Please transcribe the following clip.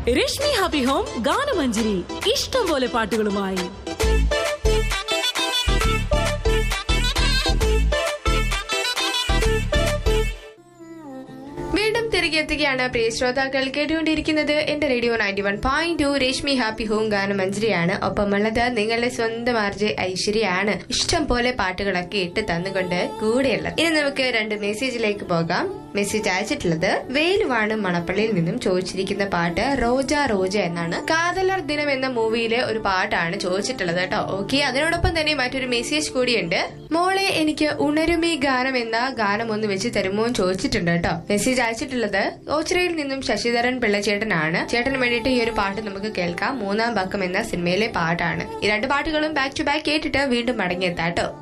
Rashmi happy home ഗാനമഞ്ജരി ഇഷ്ടം പോലെ പാട്ടുകളുമായി വീണ്ടും തിരികെ എത്തുകയാണ് പ്രിയ ശ്രോതാക്കൾ കേട്ടുകൊണ്ടിരിക്കുന്നത് എന്റെ radio ninety one point two Rashmi happy home ഗാനം മഞ്ജരിയാണ് ഒപ്പമുള്ളത് നിങ്ങളുടെ സ്വന്തം ആർജെ ഐശ്വര്യയാണ് ഇഷ്ടം പോലെ പാട്ടുകളൊക്കെ ഇട്ട് തന്നുകൊണ്ട് കൂടെയുള്ളത് ഇനി നമുക്ക് രണ്ട് മെസ്സേജിലേക്ക് പോകാം മെസ്സേജ് അയച്ചിട്ടുള്ളത് വേലുവാണ് മണപ്പള്ളിയിൽ നിന്നും ചോദിച്ചിരിക്കുന്ന പാട്ട് റോജ റോജ എന്നാണ് കാതലർ ദിനം എന്ന മൂവിയിലെ ഒരു പാട്ടാണ് ചോദിച്ചിട്ടുള്ളത് കേട്ടോ ഓക്കെ അതിനോടൊപ്പം തന്നെ മറ്റൊരു മെസ്സേജ് കൂടിയുണ്ട് മോളെ എനിക്ക് ഉണരുമീ ഗാനം എന്ന ഗാനം ഒന്ന് വെച്ച് തരുമോ എന്ന് ചോദിച്ചിട്ടുണ്ട് കേട്ടോ മെസ്സേജ് അയച്ചിട്ടുള്ളത് ഓച്ചിറയിൽ നിന്നും ശശിധരൻ പിള്ളച്ചേട്ടനാണ് ചേട്ടന് വേണ്ടിയിട്ട് ഈ ഒരു പാട്ട് നമുക്ക് കേൾക്കാം മൂന്നാം പക്കം എന്ന സിനിമയിലെ പാട്ടാണ് ഈ രണ്ട് പാട്ടുകളും ബാക്ക് ടു ബാക്ക് കേട്ടിട്ട് വീണ്ടും മടങ്ങിയെത്താട്ടോ